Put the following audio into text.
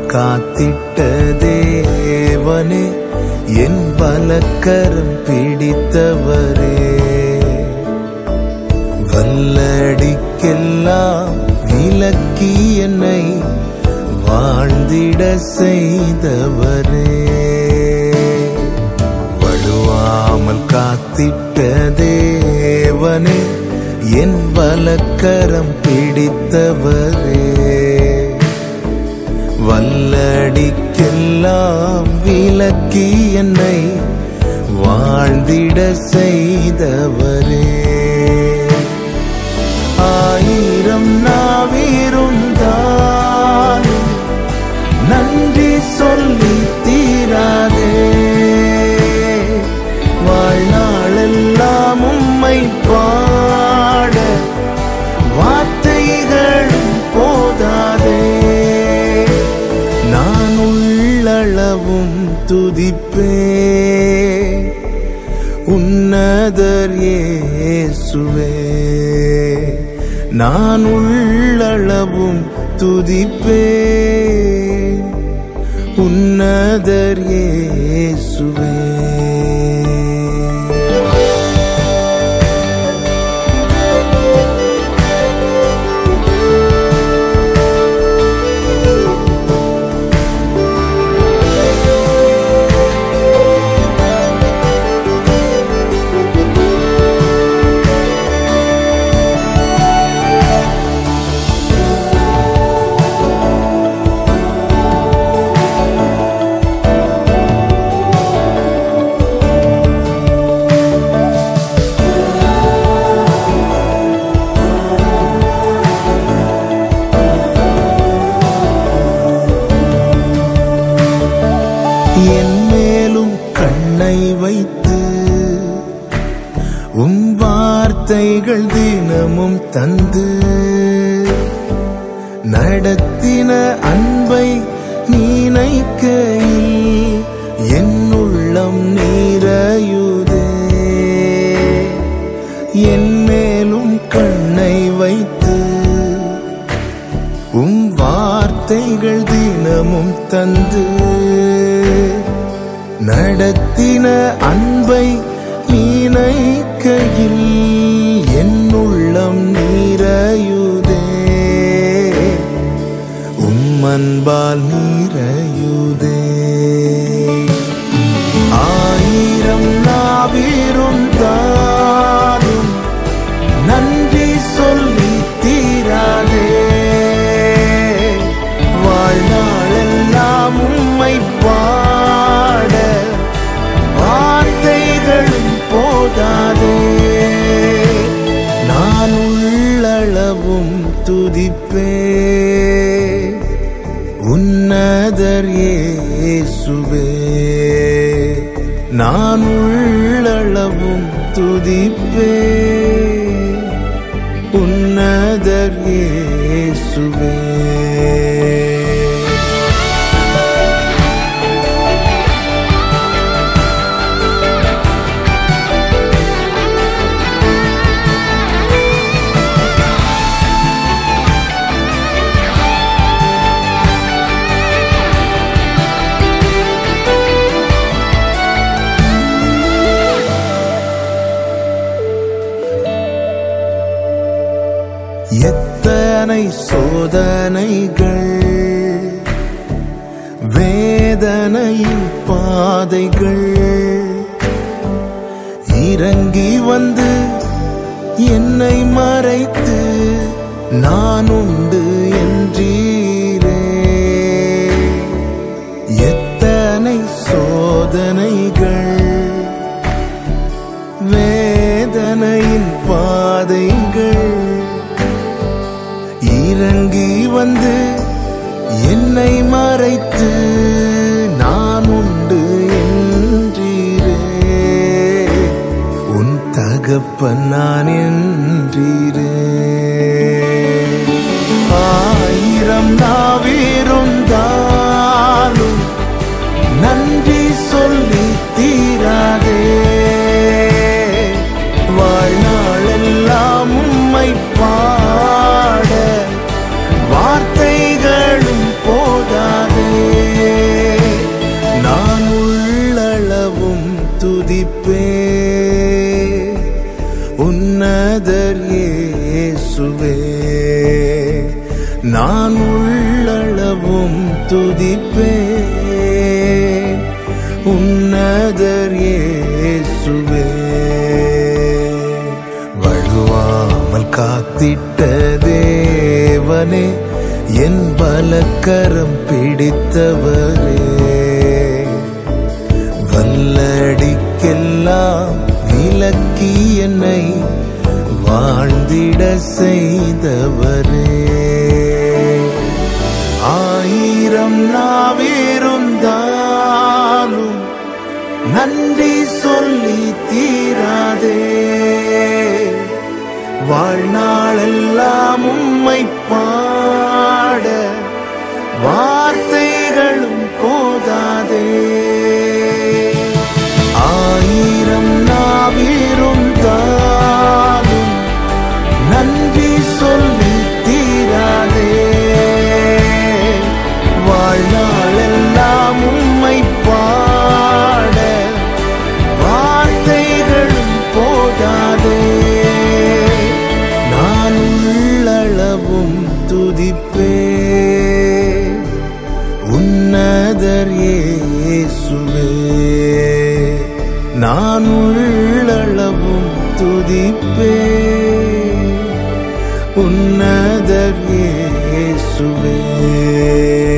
காத்திட்ட தேவனே என் வலக்கரம் பிடித்தவரே வல்லடிக்கெல்லாம் விலக்கி என்னை வாழ்ந்திட செய்தவரே வழுவாமல் காத்திட்ட தேவனே என் வலக்கரம் பிடித்தவரே வல்லடிக்கெல்லாம் விலக்கி என்னை வாழ்ந்திட செய்தவரே ஆயிரம் நாவிருந்தால் நன்றி சொல்லி தீராதே வாழ்நாளெல்லாம் உம்மை பாட வார்த்தைகளும் போதாதே நான் உள்ளளவும் துதிப்பே உன்னதர் இயேசுவே நான் உள்ளளவும் துதிப்பே உன்னதர் இயேசுவே என் மேலும் கண்ணை வைத்து உம் வார்த்தைகள் தினமும் தந்து நடத்தின அன்பை நீனைக்கையில் என் உள்ளம் நீரையுதே என் மேலும் கண்ணை வைத்து உம் வார்த்தைகள் தினமும் தந்து நடத்தின அன்பை நீனைக்கையில் என் உள்ளம் நீரையுதே உம் அன்பால் நீரையுதே ஆயிரம் நாவிருந்தாலும் நன்றி சொல்லி தீராதே வாழ்நாளெல்லாம் உம்மை பாட வார்த்தைகளும் போதாதே நான் உள்ளளவும் துதிப்பே உன்னதர் இயேசுவே நான் உள்ளளவும் துதிப்பே உன்னதர் இயேசுவே எத்தனை சோதனைகள் வேதனையின் பாதைகள் இறங்கி வந்து என்னை மறைத்து நான் உண்டு என்றீரே எத்தனை சோதனைகள் வேதனையின் பாதைகள் இறங்கி வந்து என்னை மறைத்து நான் உண்டு என்றீரே உன் தகப்பன் நான் என்றீரே ஆயிரம் நாவிருந்தாலும் நன்றி சொல்லி தீராதே வாழ்நாளெல்லாம் உம்மை பாட வார்த்தைகளும் போதாதே நான் உள்ளளவும் துதிப்பே உன்னதர் இயேசுவே நான் உள்ளளவும் துதிப்பே உன்னதர் இயேசுவே வழுவாமல் காத்திட்ட தேவனே என் பலக்கரம் பிடித்தவரே வல்லடிக்கெல்லாம் விலக்கி என்னை வாழ்ந்திட செய்தவரே ஆயிரம் நாவிருந்தாலும் நன்றி சொல்லி தீராதே வாழ்நாளெல்லாம் உம்மை பாட வார்த்தைகளும் போதாதே ஆயிரம் நாவிருந்தாலும் நன்றி சொல்லி தீராதே வாழ்நாளெல்லாம் உம்மை பாட வார்த்தைகளும் போதாதே நான் உள்ளளவும் துதிப்பே உன்னதர் இயேசுவே நான் உள்ளளவும் துதிப்பே உன்னதர் இயேசுவே